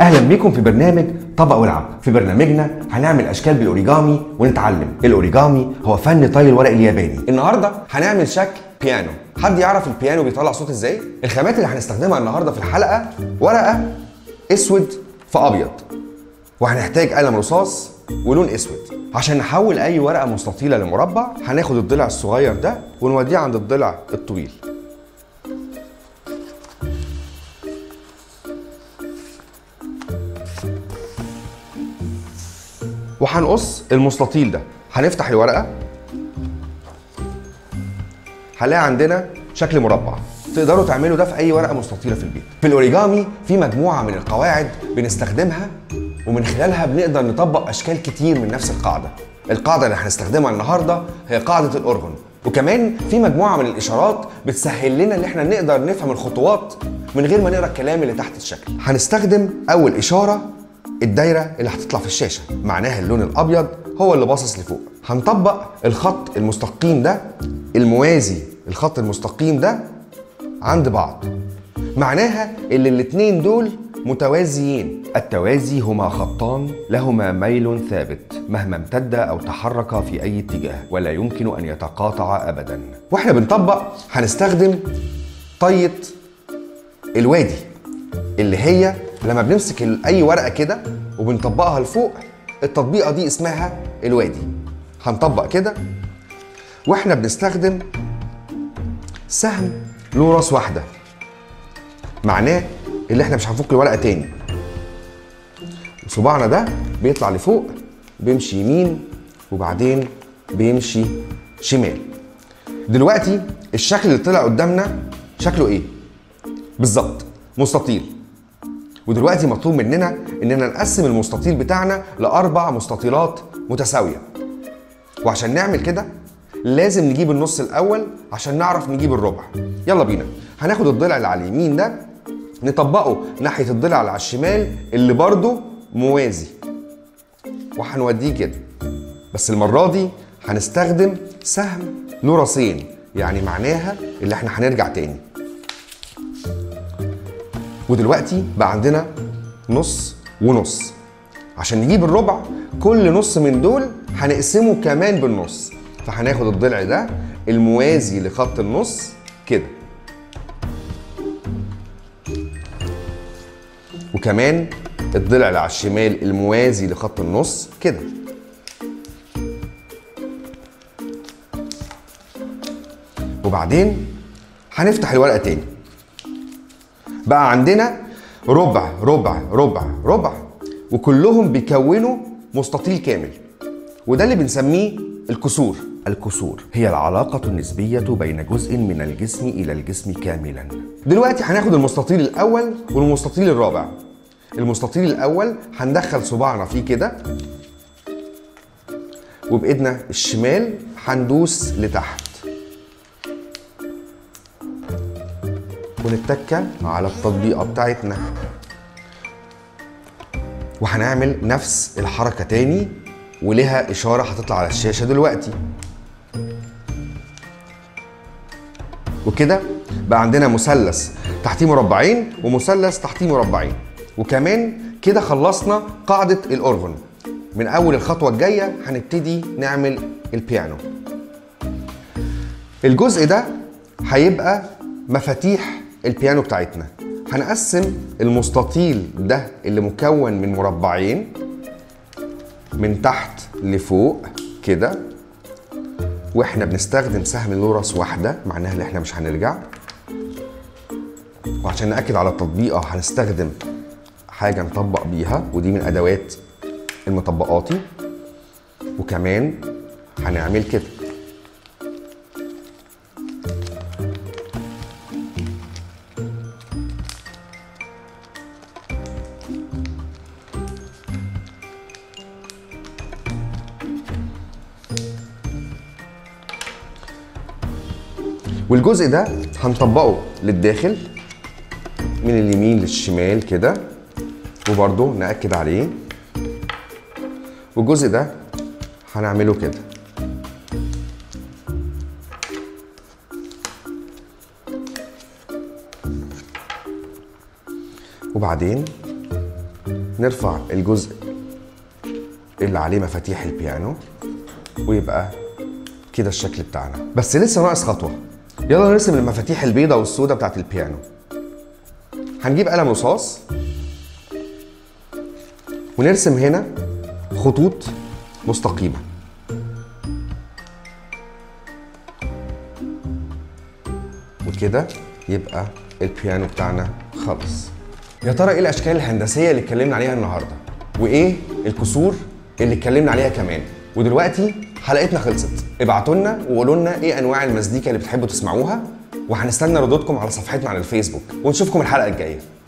اهلا بيكم في برنامج طبق والعب في برنامجنا هنعمل اشكال بالاوريجامي ونتعلم الاوريجامي هو فن طي الورق الياباني النهارده هنعمل شكل بيانو حد يعرف البيانو بيطلع صوت ازاي الخامات اللي هنستخدمها النهارده في الحلقه ورقه اسود في ابيض وهنحتاج قلم رصاص ولون اسود عشان نحول اي ورقه مستطيله لمربع هناخد الضلع الصغير ده ونوديه عند الضلع الطويل وهنقص المستطيل ده هنفتح الورقه هنلاقي عندنا شكل مربع تقدروا تعملوا ده في اي ورقه مستطيله في البيت في الاوريجامي في مجموعه من القواعد بنستخدمها ومن خلالها بنقدر نطبق اشكال كتير من نفس القاعده القاعده اللي هنستخدمها النهارده هي قاعده الاورجون وكمان في مجموعه من الاشارات بتسهل لنا ان احنا نقدر نفهم الخطوات من غير ما نقرا الكلام اللي تحت الشكل هنستخدم اول اشاره الدايره اللي هتطلع في الشاشه معناها اللون الابيض هو اللي باصص لفوق هنطبق الخط المستقيم ده الموازي الخط المستقيم ده عند بعض معناها ان الاتنين دول متوازيين التوازي هما خطان لهما ميل ثابت مهما امتد او تحرك في اي اتجاه ولا يمكن ان يتقاطع ابدا واحنا بنطبق هنستخدم طية الوادي اللي هي لما بنمسك اي ورقه كده وبنطبقها لفوق التطبيقه دي اسمها الوادي هنطبق كده واحنا بنستخدم سهم له راس واحده معناه اللي احنا مش هنفك الورقه تاني صباعنا ده بيطلع لفوق بيمشي يمين وبعدين بيمشي شمال دلوقتي الشكل اللي طلع قدامنا شكله ايه بالظبط مستطيل ودلوقتي مطلوب مننا اننا نقسم المستطيل بتاعنا لاربع مستطيلات متساويه وعشان نعمل كده لازم نجيب النص الاول عشان نعرف نجيب الربع يلا بينا هناخد الضلع اللي على اليمين ده نطبقه ناحيه الضلع اللي على الشمال اللي برضه موازي وهنوديه كده بس المره دي هنستخدم سهم له راسين يعني معناها اللي احنا هنرجع تاني ودلوقتي بقى عندنا نص ونص عشان نجيب الربع كل نص من دول هنقسمه كمان بالنص فهناخد الضلع ده الموازي لخط النص كده وكمان الضلع اللي على الشمال الموازي لخط النص كده وبعدين هنفتح الورقه تاني بقى عندنا ربع ربع ربع ربع وكلهم بيكونوا مستطيل كامل وده اللي بنسميه الكسور الكسور هي العلاقة النسبية بين جزء من الجسم إلى الجسم كاملا دلوقتي هناخد المستطيل الأول والمستطيل الرابع المستطيل الأول هندخل صباعنا فيه كده وبإيدنا الشمال هندوس لتحت ونتكة على التطبيقة بتاعتنا وهنعمل نفس الحركة تاني ولها إشارة هتطلع على الشاشة دلوقتي وكده بقى عندنا مثلث تحتيه مربعين ومثلث تحتيه مربعين وكمان كده خلصنا قاعدة الأورغون من أول الخطوة الجاية هنبتدي نعمل البيانو الجزء ده هيبقى مفاتيح البيانو بتاعتنا هنقسم المستطيل ده اللي مكون من مربعين من تحت لفوق كده واحنا بنستخدم سهم له راس واحده معناها ان احنا مش هنرجع وعشان ناكد على التطبيقه هنستخدم حاجه نطبق بيها ودي من ادوات المطبقاتي وكمان هنعمل كده والجزء ده هنطبقه للداخل من اليمين للشمال كده وبرضه نأكد عليه والجزء ده هنعمله كده وبعدين نرفع الجزء اللي عليه مفاتيح البيانو ويبقى كده الشكل بتاعنا بس لسه ناقص خطوه يلا نرسم المفاتيح البيضاء والسوداء بتاعت البيانو هنجيب قلم رصاص ونرسم هنا خطوط مستقيمه وكده يبقى البيانو بتاعنا خلص يا ترى ايه الاشكال الهندسيه اللي اتكلمنا عليها النهارده وايه الكسور اللي اتكلمنا عليها كمان ودلوقتي حلقتنا خلصت ابعتوا لنا وقولوا لنا ايه انواع المزيكا اللي بتحبوا تسمعوها وهنستنى ردودكم على صفحتنا على الفيسبوك ونشوفكم الحلقه الجايه